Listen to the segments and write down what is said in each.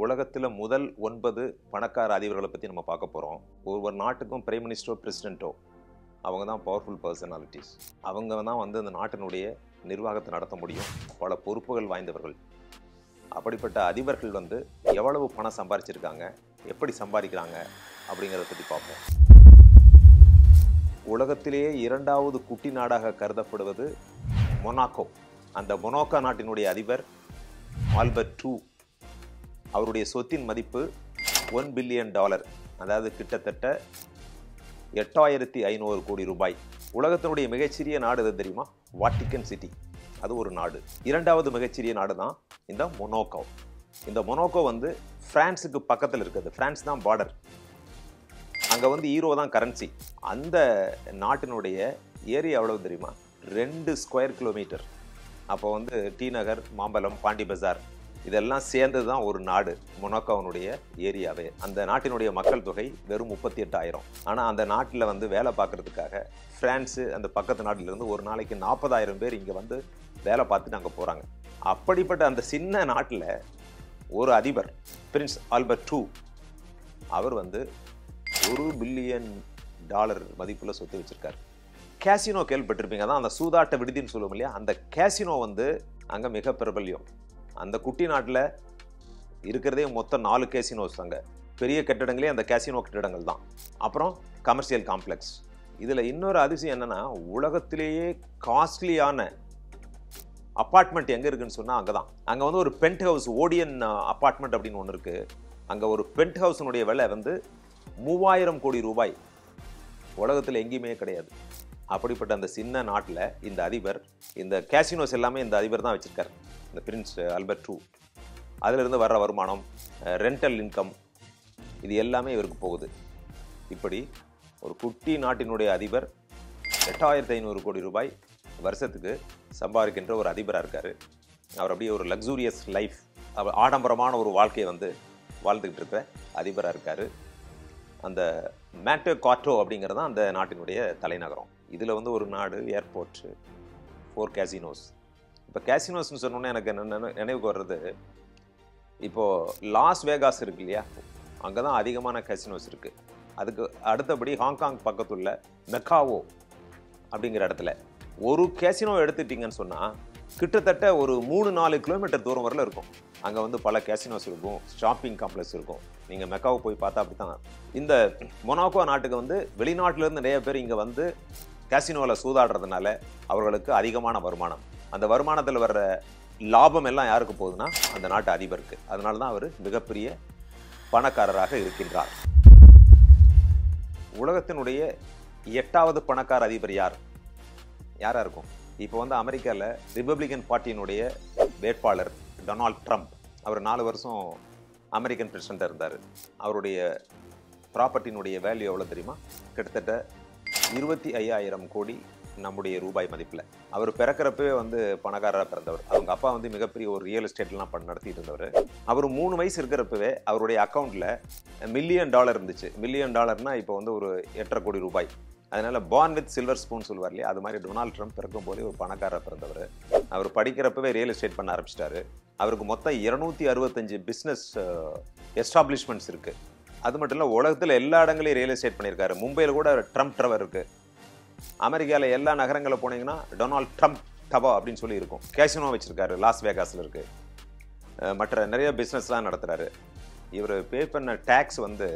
உலகத்தில் முதல் ஒன்பது பணக்கார அதிபர்களை பற்றி நம்ம பார்க்க போகிறோம் ஒவ்வொரு நாட்டுக்கும் பிரைம் மினிஸ்டரோ பிரசிடென்ட்டோ அவங்க தான் பவர்ஃபுல் பர்சனாலிட்டிஸ் அவங்க தான் வந்து அந்த நாட்டினுடைய நிர்வாகத்தை நடத்த முடியும் பல பொறுப்புகள் வாய்ந்தவர்கள் அப்படிப்பட்ட அதிபர்கள் வந்து எவ்வளவு பணம் சம்பாரிச்சிருக்காங்க எப்படி சம்பாதிக்கிறாங்க அப்படிங்கிறத பற்றி பார்ப்போம் உலகத்திலேயே இரண்டாவது குட்டி நாடாக கருதப்படுவது மொனாக்கோ அந்த மொனாக்கோ நாட்டினுடைய அதிபர் ஆல்பர்ட் டூ அவருடைய சொத்தின் மதிப்பு ஒன் பில்லியன் டாலர் அதாவது கிட்டத்தட்ட எட்டாயிரத்தி ஐநூறு கோடி ரூபாய் உலகத்தினுடைய மிகச்சிறிய நாடு எது தெரியுமா வாட்டிக்கன் சிட்டி அது ஒரு நாடு இரண்டாவது மிகச்சிறிய நாடு தான் இந்த மொனோக்கோ இந்த மொனோக்கோ வந்து பிரான்ஸுக்கு பக்கத்தில் இருக்குது பிரான்ஸ் தான் பார்டர் அங்கே வந்து ஈரோ தான் கரன்சி அந்த நாட்டினுடைய ஏரியா எவ்வளவு தெரியுமா ரெண்டு ஸ்கொயர் கிலோமீட்டர் அப்போ வந்து டி நகர் மாம்பலம் பாண்டி பஜார் இதெல்லாம் சேர்ந்தது தான் ஒரு நாடு மொனாக்கோவனுடைய ஏரியாவே அந்த நாட்டினுடைய மக்கள் தொகை வெறும் முப்பத்தி எட்டாயிரம் ஆனால் அந்த நாட்டில் வந்து வேலை பார்க்கறதுக்காக பிரான்ஸு அந்த பக்கத்து நாட்டிலிருந்து ஒரு நாளைக்கு நாற்பதாயிரம் பேர் இங்கே வந்து வேலை பார்த்துட்டு அங்கே போகிறாங்க அப்படிப்பட்ட அந்த சின்ன நாட்டில் ஒரு அதிபர் பிரின்ஸ் ஆல்பர்ட் டூ அவர் வந்து ஒரு பில்லியன் டாலர் மதிப்புள்ள சொத்து வச்சிருக்காரு கேசினோ கேள்விப்பட்டிருப்பீங்க அதான் அந்த சூதாட்ட விடுதின்னு சொல்லுவோம் இல்லையா அந்த கேசினோ வந்து அங்கே மிக பிரபல்யம் அந்த குட்டி நாட்டில் இருக்கிறதே மொத்தம் நாலு கேசினோஸ் அங்கே பெரிய கட்டிடங்களே அந்த கேசினோ கட்டிடங்கள் தான் அப்புறம் கமர்ஷியல் காம்ப்ளெக்ஸ் இதில் இன்னொரு அதிசயம் என்னென்னா உலகத்திலேயே காஸ்ட்லியான அப்பார்ட்மெண்ட் எங்கே இருக்குன்னு சொன்னால் அங்கே தான் அங்கே வந்து ஒரு பென்ட் ஹவுஸ் ஓடியன் அப்பார்ட்மெண்ட் அப்படின்னு ஒன்று இருக்குது அங்கே ஒரு பென்ட் ஹவுஸினுடைய விலை வந்து மூவாயிரம் கோடி ரூபாய் உலகத்தில் எங்கேயுமே கிடையாது அப்படிப்பட்ட அந்த சின்ன நாட்டில் இந்த அதிபர் இந்த கேசினோஸ் எல்லாமே இந்த அதிபர் தான் வச்சுருக்கார் இந்த பிரின்ஸ் அல்பர்ட் டூ அதிலிருந்து வர்ற வருமானம் ரெண்டல் இன்கம் இது எல்லாமே இவருக்கு போகுது இப்படி ஒரு குட்டி நாட்டினுடைய அதிபர் எட்டாயிரத்தி ஐநூறு கோடி ரூபாய் வருஷத்துக்கு சம்பாதிக்கின்ற ஒரு அதிபராக இருக்கார் அவர் அப்படியே ஒரு லக்ஸூரியஸ் லைஃப் அவர் ஆடம்பரமான ஒரு வாழ்க்கையை வந்து வாழ்ந்துக்கிட்டு இருக்கிற அதிபராக இருக்கார் அந்த மேட்டோ காட்டோ அப்படிங்கிறது தான் அந்த நாட்டினுடைய தலைநகரம் இதில் வந்து ஒரு நாடு ஏர்போர்ட்டு ஃபோர் கேசினோஸ் இப்போ கேசினோஸ்னு சொன்னோன்னே எனக்கு என்ன நினை- நினைவுக்கு வர்றது இப்போது லாஸ் வேகாஸ் இருக்கு இல்லையா அங்கே தான் அதிகமான கேசினோஸ் இருக்குது அதுக்கு அடுத்தபடி ஹாங்காங் பக்கத்துள்ள மெக்காவோ அப்படிங்கிற இடத்துல ஒரு கேசினோ எடுத்துட்டிங்கன்னு சொன்னால் கிட்டத்தட்ட ஒரு மூணு நாலு கிலோமீட்டர் தூரம் வரல இருக்கும் அங்கே வந்து பல கேசினோஸ் இருக்கும் ஷாப்பிங் காம்ப்ளெக்ஸ் இருக்கும் நீங்கள் மெக்காவோ போய் பார்த்தா அப்படி தான் இந்த மொனாக்கோ நாட்டுக்கு வந்து வெளிநாட்டிலேருந்து நிறைய பேர் இங்கே வந்து கேசினோவில் சூதாடுறதுனால அவர்களுக்கு அதிகமான வருமானம் அந்த வருமானத்தில் வர்ற லாபம் எல்லாம் யாருக்கு போகுதுன்னா அந்த நாட்டு அதிபருக்கு அதனால தான் அவர் மிகப்பெரிய பணக்காரராக இருக்கின்றார் உலகத்தினுடைய எட்டாவது பணக்கார அதிபர் யார் யாரா இருக்கும் இப்போ வந்து அமெரிக்காவில் ரிப்பப்ளிகன் பார்ட்டியினுடைய வேட்பாளர் டொனால்ட் ட்ரம்ப் அவர் நாலு வருஷம் அமெரிக்கன் பிரசிடண்டாக இருந்தார் அவருடைய ப்ராப்பர்ட்டினுடைய வேல்யூ எவ்வளோ தெரியுமா கிட்டத்தட்ட இருபத்தி ஐயாயிரம் கோடி நம்முடைய ரூபாய் மதிப்பில் அவர் பிறக்கிறப்பவே வந்து பணக்காரராக பிறந்தவர் அவங்க அப்பா வந்து மிகப்பெரிய ஒரு ரியல் எஸ்டேட்லாம் பண்ண நடத்திட்டு இருந்தவர் அவர் மூணு வயசு இருக்கிறப்பவே அவருடைய அக்கௌண்ட்டில் மில்லியன் டாலர் இருந்துச்சு மில்லியன் டாலர்னா இப்போ வந்து ஒரு எட்டரை கோடி ரூபாய் அதனால பார்ன் வித் சில்வர் ஸ்பூன் சொல்லுவார் இல்லையா அது மாதிரி டொனால்ட் ட்ரம்ப் பிறக்கும் போதே ஒரு பணக்காரர் பிறந்தவர் அவர் படிக்கிறப்பவே ரியல் எஸ்டேட் பண்ண ஆரம்பிச்சிட்டாரு அவருக்கு மொத்தம் இருநூத்தி அறுபத்தஞ்சு பிஸ்னஸ் எஸ்டாப்ளிஷ்மெண்ட்ஸ் இருக்கு அது மட்டும் இல்லை உலகத்தில் எல்லா இடங்களையும் ரியல் எஸ்டேட் பண்ணியிருக்காரு மும்பையில் கூட ட்ரம்ப் டவர் இருக்கு அமெரிக்காவில் எல்லா நகரங்களில் போனீங்கன்னா டொனால்ட் ட்ரம்ப் டவா அப்படின்னு சொல்லி இருக்கும் கேசினோ வச்சிருக்காரு லாஸ் வேகாஸில் இருக்கு அஹ் மற்ற நிறைய பிஸ்னஸ்லாம் நடத்துறாரு இவர் பே பண்ண டேக்ஸ் வந்து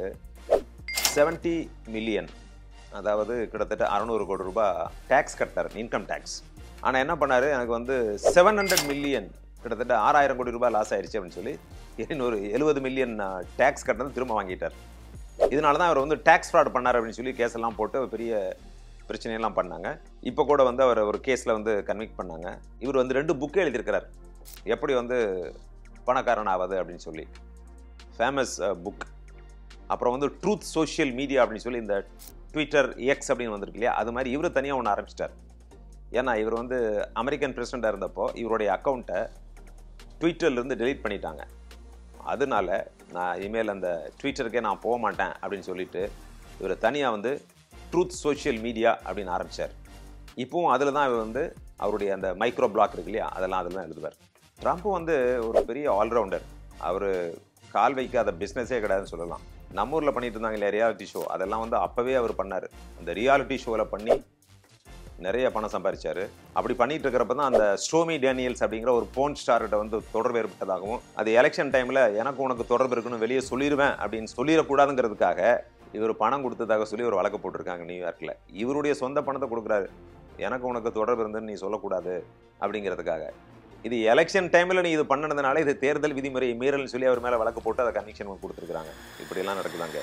70 மில்லியன் அதாவது கிட்டத்தட்ட அறநூறு கோடி ரூபாய் டேக்ஸ் கட்டார் இன்கம் டேக்ஸ் ஆனால் என்ன பண்ணாரு எனக்கு வந்து செவன் ஹண்ட்ரட் மில்லியன் கிட்டத்தட்ட ஆறாயிரம் கோடி ரூபாய் லாஸ் ஆயிடுச்சு அப்படின்னு சொல்லி இன்னொரு எழுபது மில்லியன் டேக்ஸ் கட்டினது திரும்ப வாங்கிட்டார் இதனால தான் அவர் வந்து டேக்ஸ் ஃப்ராட் பண்ணார் அப்படின்னு சொல்லி கேஸ் எல்லாம் போட்டு ஒரு பெரிய பிரச்சனையெல்லாம் பண்ணாங்க இப்போ கூட வந்து அவர் ஒரு கேஸில் வந்து கன்விக்ட் பண்ணாங்க இவர் வந்து ரெண்டு புக்கு எழுதியிருக்கிறார் எப்படி வந்து பணக்காரன் ஆவது அப்படின்னு சொல்லி ஃபேமஸ் புக் அப்புறம் வந்து ட்ரூத் சோஷியல் மீடியா அப்படின்னு சொல்லி இந்த ட்விட்டர் எக்ஸ் அப்படின்னு வந்திருக்கு இல்லையா அது மாதிரி இவர் தனியாக ஒன்று ஆரம்பிச்சிட்டார் ஏன்னா இவர் வந்து அமெரிக்கன் பிரசிடெண்ட்டாக இருந்தப்போ இவருடைய அக்கௌண்ட்டை ட்விட்டர்லேருந்து delete பண்ணிட்டாங்க அதனால நான் இனிமேல் அந்த ட்விட்டருக்கே நான் போக மாட்டேன் அப்படின்னு சொல்லிட்டு இவர் தனியாக வந்து ட்ரூத் சோஷியல் மீடியா அப்படின்னு ஆரம்பித்தார் இப்போவும் அதில் தான் இவர் வந்து அவருடைய அந்த மைக்ரோ பிளாக் இருக்கு இல்லையா அதெல்லாம் அதில் தான் எழுதுவார் ட்ரம்ப் வந்து ஒரு பெரிய ஆல்ரவுண்டர் அவர் கால் வைக்காத பிஸ்னஸே கிடையாதுன்னு சொல்லலாம் நம்ம ஊரில் பண்ணிட்டு இருந்தாங்க இல்லையா ரியாலிட்டி ஷோ அதெல்லாம் வந்து அப்போவே அவர் பண்ணார் அந்த ரியாலிட்டி ஷோவில் பண்ணி நிறைய பணம் சம்பாதிச்சாரு அப்படி பண்ணிட்டு இருக்கிறப்ப தான் அந்த ஸ்டோமி டேனியல்ஸ் அப்படிங்கிற ஒரு போன் ஸ்டார்கிட்ட வந்து தொடர்பு ஏற்பட்டதாகவும் அது எலெக்ஷன் டைமில் எனக்கு உனக்கு தொடர்பு இருக்குன்னு வெளியே சொல்லிடுவேன் அப்படின்னு சொல்லிடக்கூடாதுங்கிறதுக்காக இவர் பணம் கொடுத்ததாக சொல்லி ஒரு வழக்கு போட்டிருக்காங்க நியூயார்க்கில் இவருடைய சொந்த பணத்தை கொடுக்குறாரு எனக்கு உனக்கு தொடர்பு இருந்துன்னு நீ சொல்லக்கூடாது அப்படிங்கிறதுக்காக இது எலெக்ஷன் டைமில் நீ இது பண்ணனதுனால இது தேர்தல் விதிமுறை மீறல்னு சொல்லி அவர் மேலே வழக்கு போட்டு அதை கன்விக்ஷன் கொடுத்துருக்காங்க இப்படியெல்லாம் நடக்குதாங்க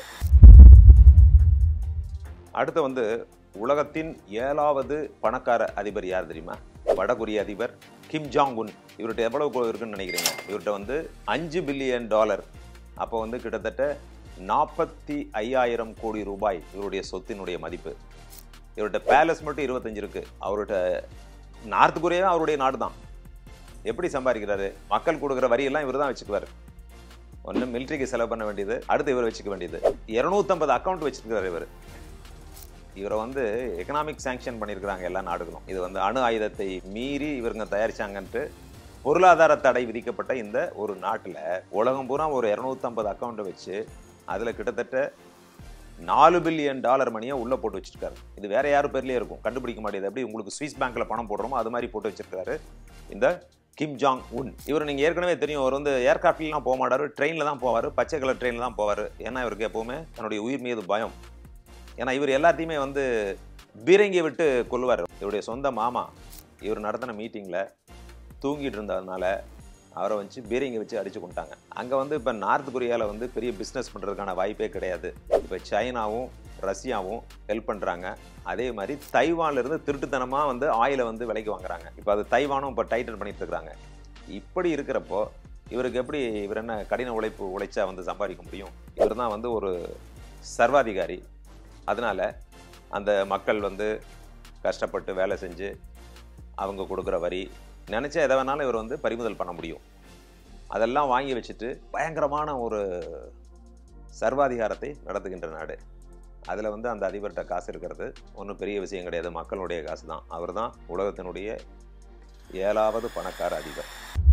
அடுத்து வந்து உலகத்தின் ஏழாவது பணக்கார அதிபர் யார் தெரியுமா வடகொரிய அதிபர் கிம் ஜாங் உன் இவர்கிட்ட எவ்வளவு கோடி இருக்குன்னு நினைக்கிறீங்க இவர்கிட்ட வந்து அஞ்சு பில்லியன் டாலர் அப்போ வந்து கிட்டத்தட்ட நாற்பத்தி ஐயாயிரம் கோடி ரூபாய் இவருடைய சொத்தினுடைய மதிப்பு இவர்கிட்ட பேலஸ் மட்டும் இருபத்தஞ்சு இருக்கு அவர்கிட்ட நார்த் கொரியா அவருடைய நாடு தான் எப்படி சம்பாதிக்கிறாரு மக்கள் கொடுக்குற வரியெல்லாம் இவர் தான் வச்சுக்குவார் ஒன்று மிலிட்ரிக்கு செலவு பண்ண வேண்டியது அடுத்து இவர் வச்சுக்க வேண்டியது இரநூத்தம்பது அக்கௌண்ட் வச்சிருக்கிறார் இவர் இவரை வந்து எக்கனாமிக் சாங்ஷன் பண்ணியிருக்கிறாங்க எல்லா நாடுகளும் இது வந்து அணு ஆயுதத்தை மீறி இவருங்க தயாரிச்சாங்கன்ட்டு பொருளாதார தடை விதிக்கப்பட்ட இந்த ஒரு நாட்டில் உலகம் பூரா ஒரு இரநூத்தம்பது அக்கௌண்ட்டை வச்சு அதில் கிட்டத்தட்ட நாலு பில்லியன் டாலர் மணியை உள்ளே போட்டு வச்சிருக்காரு இது வேற யாரும் பேர்லேயே இருக்கும் கண்டுபிடிக்க மாட்டேது எப்படி உங்களுக்கு ஸ்விஸ் பேங்க்கில் பணம் போடுறோமோ அது மாதிரி போட்டு வச்சிருக்காரு இந்த கிம் ஜாங் உன் இவர் நீங்கள் ஏற்கனவே தெரியும் அவர் வந்து ஏர்கிராஃப்ட்லாம் போக மாட்டார் ட்ரெயினில் தான் போவார் பச்சை கலர் ட்ரெயினில் தான் போவார் ஏன்னா இவருக்கு எப்போவுமே தன்னுடைய உயிர் மீது பயம் ஏன்னா இவர் எல்லாத்தையுமே வந்து பீரங்கி விட்டு கொள்வார் இவருடைய சொந்த மாமா இவர் நடத்தின மீட்டிங்கில் தூங்கிட்டு இருந்ததுனால அவரை வச்சு பீரங்கி வச்சு அடிச்சு கொண்டாங்க அங்கே வந்து இப்போ நார்த் கொரியாவில் வந்து பெரிய பிஸ்னஸ் பண்ணுறதுக்கான வாய்ப்பே கிடையாது இப்போ சைனாவும் ரஷ்யாவும் ஹெல்ப் பண்ணுறாங்க அதே மாதிரி தைவான்ல இருந்து திருட்டுத்தனமாக வந்து ஆயிலை வந்து விலைக்கு வாங்குறாங்க இப்போ அது தைவானும் இப்போ டைட்டன் பண்ணிட்டு இருக்காங்க இப்படி இருக்கிறப்போ இவருக்கு எப்படி இவர் என்ன கடின உழைப்பு உழைச்சா வந்து சம்பாதிக்க முடியும் இவர் தான் வந்து ஒரு சர்வாதிகாரி அதனால அந்த மக்கள் வந்து கஷ்டப்பட்டு வேலை செஞ்சு அவங்க கொடுக்குற வரி நினச்சா எதை வேணாலும் இவர் வந்து பறிமுதல் பண்ண முடியும் அதெல்லாம் வாங்கி வச்சுட்டு பயங்கரமான ஒரு சர்வாதிகாரத்தை நடத்துகின்ற நாடு அதில் வந்து அந்த அதிபர்கிட்ட காசு இருக்கிறது ஒன்றும் பெரிய விஷயம் கிடையாது மக்களுடைய காசு தான் அவர் தான் உலகத்தினுடைய ஏழாவது பணக்கார அதிபர்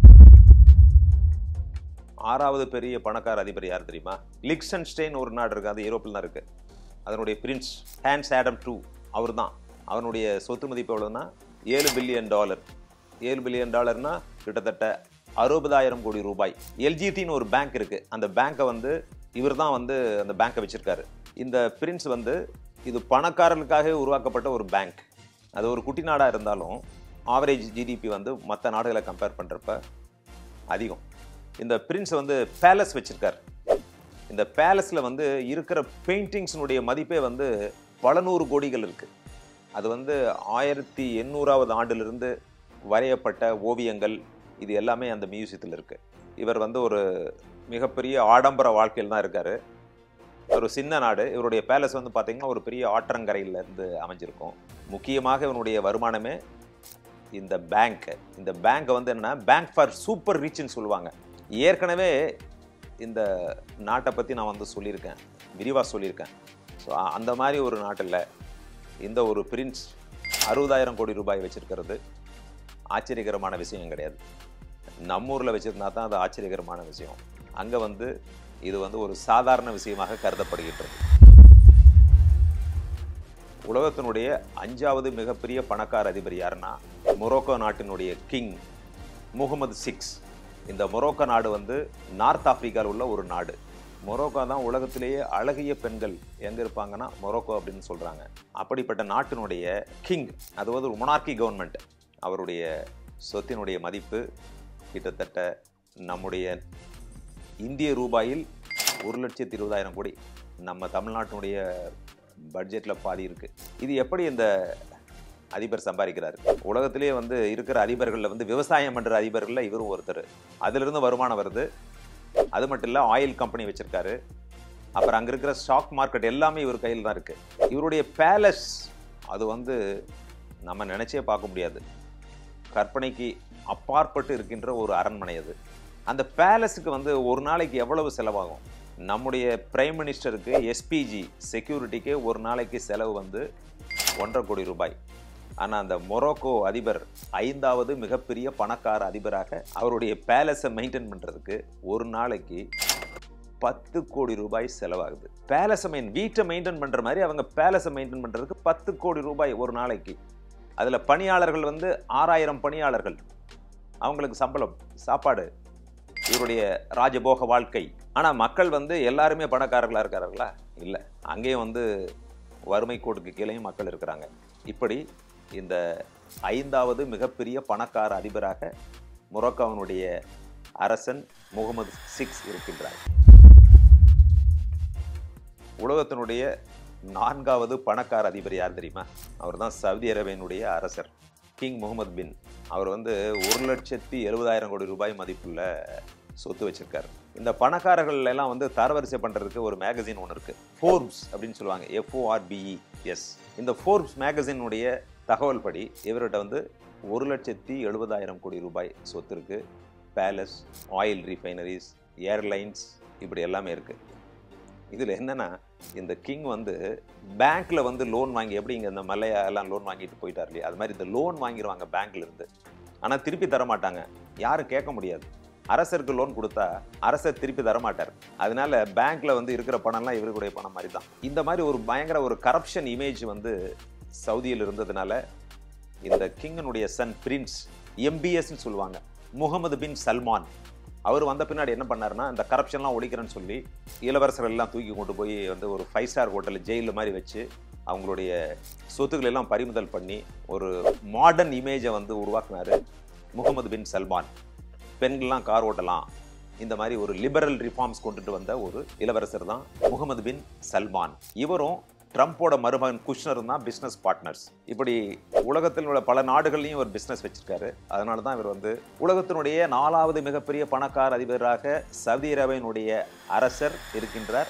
ஆறாவது பெரிய பணக்கார அதிபர் யார் தெரியுமா லிக்சன்ஸ்டெயின் ஒரு நாடு இருக்குது அது யூரோப்பில் தான் இருக்குது அதனுடைய பிரின்ஸ் ஹேண்ட்ஸ் ஆடம் டூ அவர் தான் அவனுடைய சொத்து மதிப்பு எவ்வளோன்னா ஏழு பில்லியன் டாலர் ஏழு பில்லியன் டாலர்னா கிட்டத்தட்ட அறுபதாயிரம் கோடி ரூபாய் எல்ஜிடின்னு ஒரு பேங்க் இருக்குது அந்த பேங்க்கை வந்து இவர் தான் வந்து அந்த பேங்க்கை வச்சிருக்காரு இந்த பிரின்ஸ் வந்து இது பணக்காரர்களுக்காகவே உருவாக்கப்பட்ட ஒரு பேங்க் அது ஒரு குட்டி நாடாக இருந்தாலும் ஆவரேஜ் ஜிடிபி வந்து மற்ற நாடுகளை கம்பேர் பண்ணுறப்ப அதிகம் இந்த பிரின்ஸ் வந்து பேலஸ் வச்சிருக்காரு இந்த பேலஸில் வந்து இருக்கிற பெயிண்டிங்ஸினுடைய மதிப்பே வந்து பல நூறு கோடிகள் இருக்குது அது வந்து ஆயிரத்தி எண்ணூறாவது ஆண்டிலிருந்து வரையப்பட்ட ஓவியங்கள் இது எல்லாமே அந்த மியூசியத்தில் இருக்குது இவர் வந்து ஒரு மிகப்பெரிய ஆடம்பர வாழ்க்கையில் தான் இருக்கார் ஒரு சின்ன நாடு இவருடைய பேலஸ் வந்து பார்த்தீங்கன்னா ஒரு பெரிய ஆற்றங்கரையில இருந்து அமைஞ்சிருக்கும் முக்கியமாக இவனுடைய வருமானமே இந்த பேங்க் இந்த பேங்க்கை வந்து என்னன்னா பேங்க் ஃபார் சூப்பர் ரிச்னு சொல்லுவாங்க ஏற்கனவே இந்த நாட்டை பற்றி நான் வந்து சொல்லியிருக்கேன் விரிவாக சொல்லியிருக்கேன் ஸோ அந்த மாதிரி ஒரு நாட்டில் இந்த ஒரு பிரின்ஸ் அறுபதாயிரம் கோடி ரூபாய் வச்சிருக்கிறது ஆச்சரியகரமான விஷயம் கிடையாது நம்ம ஊரில் வச்சிருந்தா தான் அது ஆச்சரியகரமான விஷயம் அங்கே வந்து இது வந்து ஒரு சாதாரண விஷயமாக கருதப்படுகின்றது உலகத்தினுடைய அஞ்சாவது மிகப்பெரிய பணக்கார அதிபர் யாருன்னா மொரோக்கோ நாட்டினுடைய கிங் முகமது சிக்ஸ் இந்த மொரோக்கோ நாடு வந்து நார்த் ஆப்பிரிக்காவில் உள்ள ஒரு நாடு மொரோக்கோ தான் உலகத்திலேயே அழகிய பெண்கள் எங்கே இருப்பாங்கன்னா மொரோக்கோ அப்படின்னு சொல்கிறாங்க அப்படிப்பட்ட நாட்டினுடைய கிங் அது வந்து ஒரு மொனார்கி கவர்மெண்ட் அவருடைய சொத்தினுடைய மதிப்பு கிட்டத்தட்ட நம்முடைய இந்திய ரூபாயில் ஒரு லட்சத்தி இருபதாயிரம் கோடி நம்ம தமிழ்நாட்டினுடைய பட்ஜெட்டில் பாதி இருக்குது இது எப்படி இந்த அதிபர் சம்பாதிக்கிறார் உலகத்திலேயே வந்து இருக்கிற அதிபர்களில் வந்து விவசாயம் பண்ணுற அதிபர்களில் இவரும் ஒருத்தர் அதிலிருந்து வருமானம் வருது அது மட்டும் இல்லை ஆயில் கம்பெனி வச்சுருக்காரு அப்புறம் அங்கே இருக்கிற ஸ்டாக் மார்க்கெட் எல்லாமே இவர் கையில் தான் இருக்குது இவருடைய பேலஸ் அது வந்து நம்ம நினச்சே பார்க்க முடியாது கற்பனைக்கு அப்பாற்பட்டு இருக்கின்ற ஒரு அரண்மனை அது அந்த பேலஸுக்கு வந்து ஒரு நாளைக்கு எவ்வளவு செலவாகும் நம்முடைய பிரைம் மினிஸ்டருக்கு எஸ்பிஜி செக்யூரிட்டிக்கு ஒரு நாளைக்கு செலவு வந்து ஒன்றரை கோடி ரூபாய் ஆனால் அந்த மொரோக்கோ அதிபர் ஐந்தாவது மிகப்பெரிய பணக்கார அதிபராக அவருடைய பேலஸை மெயின்டைன் பண்ணுறதுக்கு ஒரு நாளைக்கு பத்து கோடி ரூபாய் செலவாகுது பேலஸை மெயின் வீட்டை மெயின்டைன் பண்ற மாதிரி அவங்க பேலஸை மெயின்டைன் பண்றதுக்கு பத்து கோடி ரூபாய் ஒரு நாளைக்கு அதுல பணியாளர்கள் வந்து ஆறாயிரம் பணியாளர்கள் அவங்களுக்கு சம்பளம் சாப்பாடு இவருடைய ராஜபோக வாழ்க்கை ஆனா மக்கள் வந்து எல்லாருமே பணக்காரர்களா இருக்கார்களா இல்ல அங்கேயும் வந்து வறுமை கோட்டுக்கு கீழேயும் மக்கள் இருக்கிறாங்க இப்படி இந்த ஐந்தாவது மிகப்பெரிய பணக்கார அதிபராக மொரோக்காவினுடைய அரசன் முகமது சிக்ஸ் இருக்கின்றார் உலகத்தினுடைய நான்காவது பணக்கார அதிபர் யார் தெரியுமா அவர் தான் சவுதி அரேபியனுடைய அரசர் கிங் முகமது பின் அவர் வந்து ஒரு லட்சத்தி எழுபதாயிரம் கோடி ரூபாய் மதிப்புள்ள சொத்து வச்சிருக்காரு இந்த பணக்காரர்கள் எல்லாம் வந்து தரவரிசை பண்றதுக்கு ஒரு மேகசின் ஒன்று இருக்கு ஃபோர்ப்ஸ் அப்படின்னு சொல்லுவாங்க எஃப்ஓஆர்பிஇ எஸ் இந்த ஃபோர்ப்ஸ் மேகசினுடைய தகவல் படி இவர்கிட்ட வந்து ஒரு லட்சத்தி எழுபதாயிரம் கோடி ரூபாய் சொத்து இருக்கு பேலஸ் ஆயில் ரீஃபைனரிஸ் ஏர்லைன்ஸ் இப்படி எல்லாமே இருக்கு இதில் என்னன்னா இந்த கிங் வந்து பேங்க்ல வந்து லோன் வாங்கி எப்படி இங்கே இந்த மலையா எல்லாம் லோன் வாங்கிட்டு போயிட்டார் இல்லையா அது மாதிரி இந்த லோன் வாங்கிடுவாங்க பேங்க்ல இருந்து ஆனால் திருப்பி தர மாட்டாங்க யாரும் கேட்க முடியாது அரசருக்கு லோன் கொடுத்தா அரசர் திருப்பி தர மாட்டார் அதனால பேங்க்ல வந்து இருக்கிற பணம்லாம் இவருடைய பணம் மாதிரி தான் இந்த மாதிரி ஒரு பயங்கர ஒரு கரப்ஷன் இமேஜ் வந்து சவுதியில் இருந்ததுனால இந்த கிங்கனுடைய சன் பிரின்ஸ் எம்பிஎஸ்ன்னு சொல்லுவாங்க முகமது பின் சல்மான் அவர் வந்த பின்னாடி என்ன பண்ணாருன்னா இந்த கரப்ஷன்லாம் ஒழிக்கிறேன்னு சொல்லி இளவரசர்கள் எல்லாம் தூக்கி கொண்டு போய் வந்து ஒரு ஃபைவ் ஸ்டார் ஹோட்டலில் ஜெயிலில் மாதிரி வச்சு அவங்களுடைய சொத்துக்களை எல்லாம் பறிமுதல் பண்ணி ஒரு மாடர்ன் இமேஜை வந்து உருவாக்குனாரு முகமது பின் சல்மான் பெண்கள்லாம் கார் ஓட்டலாம் இந்த மாதிரி ஒரு லிபரல் ரிஃபார்ம்ஸ் கொண்டுட்டு வந்த ஒரு இளவரசர் தான் முகமது பின் சல்மான் இவரும் ட்ரம்ப்போட மருமகன் குஷ்னரும் தான் பிஸ்னஸ் பார்ட்னர்ஸ் இப்படி உலகத்தில் உள்ள பல நாடுகள்லையும் ஒரு பிஸ்னஸ் வச்சிருக்காரு அதனால தான் இவர் வந்து உலகத்தினுடைய நாலாவது மிகப்பெரிய பணக்கார அதிபராக சவுதி அரேபியனுடைய அரசர் இருக்கின்றார்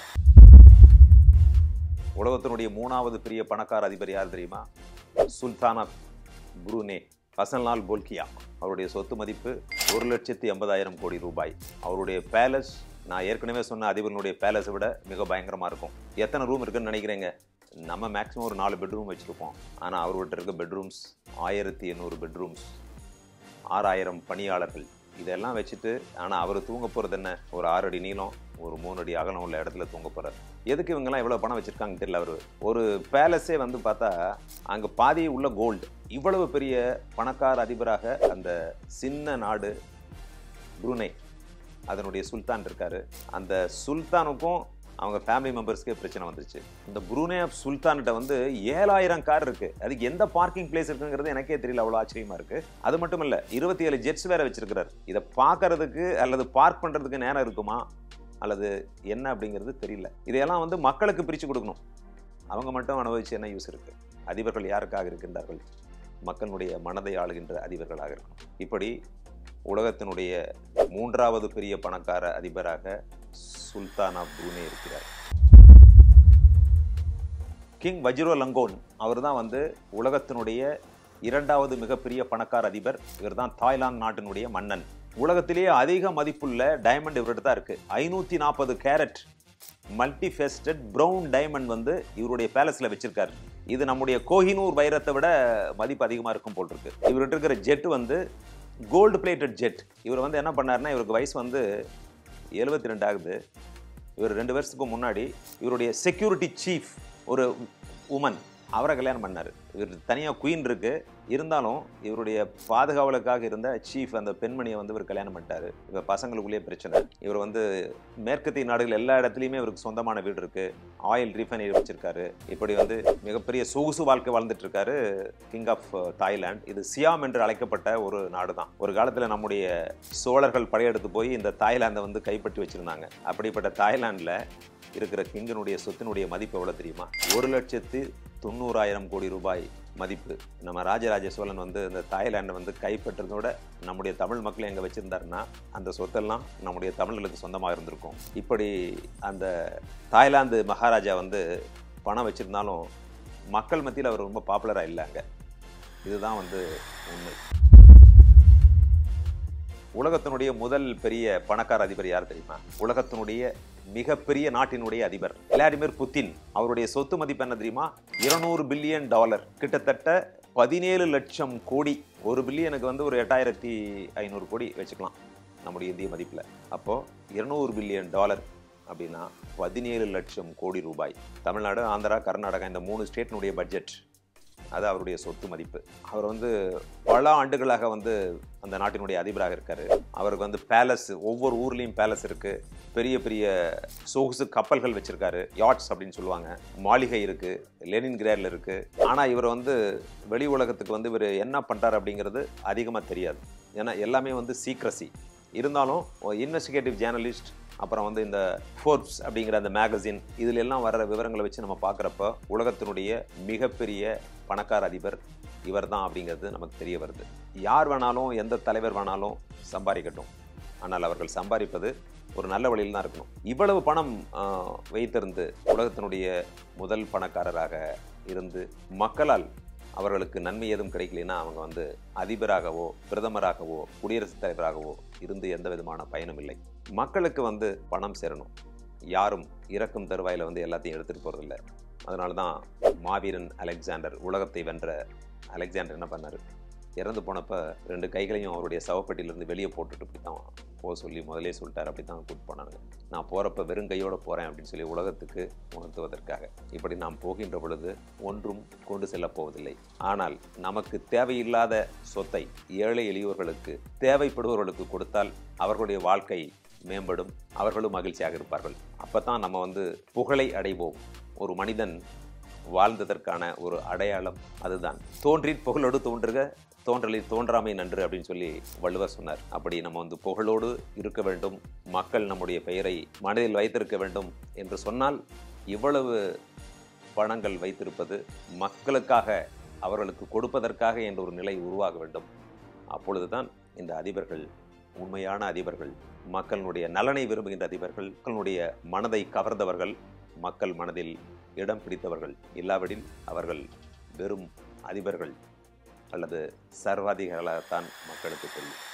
உலகத்தினுடைய மூணாவது பெரிய பணக்கார அதிபர் யார் தெரியுமா sultan of Brunei Hassanal Bolkiah அவருடைய சொத்து மதிப்பு ஒரு லட்சத்தி எண்பதாயிரம் கோடி ரூபாய் அவருடைய பேலஸ் நான் ஏற்கனவே சொன்ன அதிபர்களுடைய பேலஸை விட மிக பயங்கரமாக இருக்கும் எத்தனை ரூம் இருக்குன்னு நினைக்கிறீங்க நம்ம மேக்ஸிமம் ஒரு நாலு பெட்ரூம் வச்சுருப்போம் ஆனால் அவர்கிட்ட இருக்க பெட்ரூம்ஸ் ஆயிரத்தி எண்ணூறு பெட்ரூம்ஸ் ஆறாயிரம் பணியாளர்கள் இதெல்லாம் வச்சுட்டு ஆனால் அவர் தூங்க போகிறது என்ன ஒரு ஆறு அடி நீளம் ஒரு மூணு அடி அகலம் உள்ள இடத்துல தூங்க போகிறார் எதுக்கு இவங்கெல்லாம் இவ்வளோ பணம் வச்சுருக்காங்க தெரியல அவர் ஒரு பேலஸே வந்து பார்த்தா அங்கே பாதி உள்ள கோல்டு இவ்வளவு பெரிய பணக்கார அதிபராக அந்த சின்ன நாடு புருனை அதனுடைய சுல்தான் இருக்காரு அந்த சுல்தானுக்கும் அவங்க ஃபேமிலி மெம்பர்ஸ்க்கே பிரச்சனை வந்துருச்சு இந்த புரூனே ஆஃப் சுல்தான்கிட்ட வந்து ஏழாயிரம் கார் இருக்கு அதுக்கு எந்த பார்க்கிங் பிளேஸ் இருக்குங்கிறது எனக்கே தெரியல அவ்வளோ ஆச்சரியமா இருக்கு அது மட்டும் இல்ல இருபத்தி ஏழு ஜெட்ஸ் வேற வச்சிருக்கிறார் இதை பார்க்கறதுக்கு அல்லது பார்க் பண்றதுக்கு நேரம் இருக்குமா அல்லது என்ன அப்படிங்கிறது தெரியல இதையெல்லாம் வந்து மக்களுக்கு பிரித்து கொடுக்கணும் அவங்க மட்டும் அனுபவிச்சு என்ன யூஸ் இருக்கு அதிபர்கள் யாருக்காக இருக்கின்றார்கள் மக்களுடைய மனதை ஆளுகின்ற அதிபர்களாக இருக்கணும் இப்படி உலகத்தினுடைய மூன்றாவது பெரிய பணக்கார அதிபராக சுல்தான் ஆஃப் புரூனே இருக்கிறார் கிங் வஜிரோ லங்கோன் அவர் தான் வந்து உலகத்தினுடைய இரண்டாவது மிகப்பெரிய பணக்கார அதிபர் இவர் தான் தாய்லாந்து நாட்டினுடைய மன்னன் உலகத்திலேயே அதிக மதிப்புள்ள டைமண்ட் இவர்கிட்ட தான் இருக்கு ஐநூத்தி நாற்பது carat multi faceted brown diamond வந்து இவருடைய பேலஸ்ல வச்சிருக்காரு இது நம்முடைய கோஹினூர் வைரத்தை விட மதிப்பு அதிகமாக இருக்கும் போல் இருக்கு இவர்கிட்ட இருக்கிற ஜெட் வந்து கோல்டு பிளேட்டட் ஜெட் இவர் வந்து என்ன பண்ணாருன்னா இவருக்கு வயசு வந்து எழுபத்தி ரெண்டு ஆகுது இவர் ரெண்டு வருஷத்துக்கு முன்னாடி இவருடைய செக்யூரிட்டி சீஃப் ஒரு உமன் அவரை கல்யாணம் பண்ணார் இவர் தனியாக குயின் இருக்கு இருந்தாலும் இவருடைய பாதுகாவலுக்காக இருந்த சீஃப் அந்த பெண்மணியை வந்து இவர் கல்யாணம் பண்ணிட்டாரு இவர் பசங்களுக்குள்ளேயே பிரச்சனை இவர் வந்து மேற்கத்திய நாடுகள் எல்லா இடத்துலையுமே இவருக்கு சொந்தமான வீடு இருக்கு ஆயில் ரீஃபைனரி வச்சிருக்காரு இப்படி வந்து மிகப்பெரிய சொகுசு வாழ்க்கை வாழ்ந்துட்டு இருக்காரு கிங் ஆஃப் தாய்லாந்து இது சியாம் என்று அழைக்கப்பட்ட ஒரு நாடு தான் ஒரு காலத்தில் நம்முடைய சோழர்கள் படையெடுத்து போய் இந்த தாய்லாந்தை வந்து கைப்பற்றி வச்சிருந்தாங்க அப்படிப்பட்ட தாய்லாந்தில் இருக்கிற கிங்கனுடைய சொத்தினுடைய மதிப்பு எவ்வளோ தெரியுமா ஒரு லட்சத்து தொண்ணூறாயிரம் கோடி ரூபாய் மதிப்பு நம்ம ராஜராஜ சோழன் வந்து இந்த தாய்லாண்டை வந்து கைப்பற்றதோட நம்முடைய தமிழ் மக்களை எங்கே வச்சுருந்தாருன்னா அந்த சொத்தெல்லாம் நம்முடைய தமிழர்களுக்கு சொந்தமாக இருந்திருக்கும் இப்படி அந்த தாய்லாந்து மகாராஜா வந்து பணம் வச்சுருந்தாலும் மக்கள் மத்தியில் அவர் ரொம்ப பாப்புலராக இல்லைங்க இதுதான் வந்து உண்மை உலகத்தினுடைய முதல் பெரிய பணக்கார அதிபர் யார் தெரியுமா உலகத்தினுடைய மிகப்பெரிய நாட்டினுடைய அதிபர் விளாடிமிர் புத்தின் அவருடைய சொத்து மதிப்பு என்ன தெரியுமா இருநூறு பில்லியன் டாலர் கிட்டத்தட்ட பதினேழு லட்சம் கோடி ஒரு பில்லியனுக்கு வந்து ஒரு எட்டாயிரத்தி ஐநூறு கோடி வச்சுக்கலாம் நம்முடைய இந்திய மதிப்பில் அப்போது இருநூறு பில்லியன் டாலர் அப்படின்னா பதினேழு லட்சம் கோடி ரூபாய் தமிழ்நாடு ஆந்திரா கர்நாடகா இந்த மூணு ஸ்டேட்டினுடைய பட்ஜெட் அது அவருடைய சொத்து மதிப்பு அவர் வந்து பல ஆண்டுகளாக வந்து அந்த நாட்டினுடைய அதிபராக இருக்காரு அவருக்கு வந்து பேலஸ் ஒவ்வொரு ஊர்லேயும் பேலஸ் இருக்கு பெரிய பெரிய சொகுசு கப்பல்கள் வச்சிருக்காரு யாட்ஸ் அப்படின்னு சொல்லுவாங்க மாளிகை இருக்கு லெனின் கிரேட்ல இருக்கு ஆனால் இவர் வந்து வெளி உலகத்துக்கு வந்து இவர் என்ன பண்றாரு அப்படிங்கிறது அதிகமாக தெரியாது ஏன்னா எல்லாமே வந்து சீக்ரசி இருந்தாலும் இன்வெஸ்டிகேட்டிவ் ஜேர்னலிஸ்ட் அப்புறம் வந்து இந்த ஃபோர்ப்ஸ் அப்படிங்கிற அந்த மேகசின் இதுல எல்லாம் வர்ற விவரங்களை வச்சு நம்ம பார்க்குறப்ப உலகத்தினுடைய மிகப்பெரிய பணக்கார அதிபர் இவர் தான் அப்படிங்கிறது நமக்கு தெரிய வருது யார் வேணாலும் எந்த தலைவர் வேணாலும் சம்பாதிக்கட்டும் ஆனால் அவர்கள் சம்பாதிப்பது ஒரு நல்ல வழியில் தான் இருக்கணும் இவ்வளவு பணம் ஆஹ், வைத்திருந்து உலகத்தினுடைய முதல் பணக்காரராக இருந்து மக்களால் அவர்களுக்கு நன்மை எதுவும் கிடைக்கலைன்னா அவங்க வந்து அதிபராகவோ பிரதமராகவோ குடியரசுத் தலைவராகவோ இருந்து எந்த விதமான பயனும் இல்லை மக்களுக்கு வந்து பணம் சேரணும் யாரும் இறக்கும் தருவாயில் வந்து எல்லாத்தையும் எடுத்துகிட்டு போகிறதில்ல அதனால தான் மாவீரன் அலெக்சாண்டர் உலகத்தை வென்ற அலெக்சாண்டர் என்ன பண்ணார் இறந்து போனப்ப ரெண்டு கைகளையும் அவருடைய சவப்பெட்டியிலேருந்து வெளியே போட்டுட்டு இப்படி தான் போக சொல்லி முதலே சொல்லிட்டார் அப்படி தான் கூப்பிட்டு போனாங்க நான் போகிறப்ப வெறும் கையோட போகிறேன் அப்படின்னு சொல்லி உலகத்துக்கு உணர்த்துவதற்காக இப்படி நாம் போகின்ற பொழுது ஒன்றும் கொண்டு செல்லப் போவதில்லை ஆனால் நமக்கு தேவையில்லாத சொத்தை ஏழை எளியோர்களுக்கு தேவைப்படுபவர்களுக்கு கொடுத்தால் அவர்களுடைய வாழ்க்கை மேம்படும் அவர்களும் மகிழ்ச்சியாக இருப்பார்கள் அப்போ தான் நம்ம வந்து புகழை அடைவோம் ஒரு மனிதன் வாழ்ந்ததற்கான ஒரு அடையாளம் அதுதான் தோன்றிற் புகழோடு தோன்றுக தோன்றலில் தோன்றாமை நன்று அப்படின்னு சொல்லி வள்ளுவர் சொன்னார் அப்படி நம்ம வந்து புகழோடு இருக்க வேண்டும் மக்கள் நம்முடைய பெயரை மனதில் வைத்திருக்க வேண்டும் என்று சொன்னால் இவ்வளவு பணங்கள் வைத்திருப்பது மக்களுக்காக அவர்களுக்கு கொடுப்பதற்காக என்ற ஒரு நிலை உருவாக வேண்டும் அப்பொழுதுதான் இந்த அதிபர்கள் உண்மையான அதிபர்கள் மக்களுடைய நலனை விரும்புகின்ற அதிபர்கள் மக்களுடைய மனதை கவர்ந்தவர்கள் மக்கள் மனதில் இடம் பிடித்தவர்கள் இல்லாவிடில் அவர்கள் வெறும் அதிபர்கள் அல்லது சர்வாதிகாரிகளாகத்தான் மக்களுக்கு தெரியும்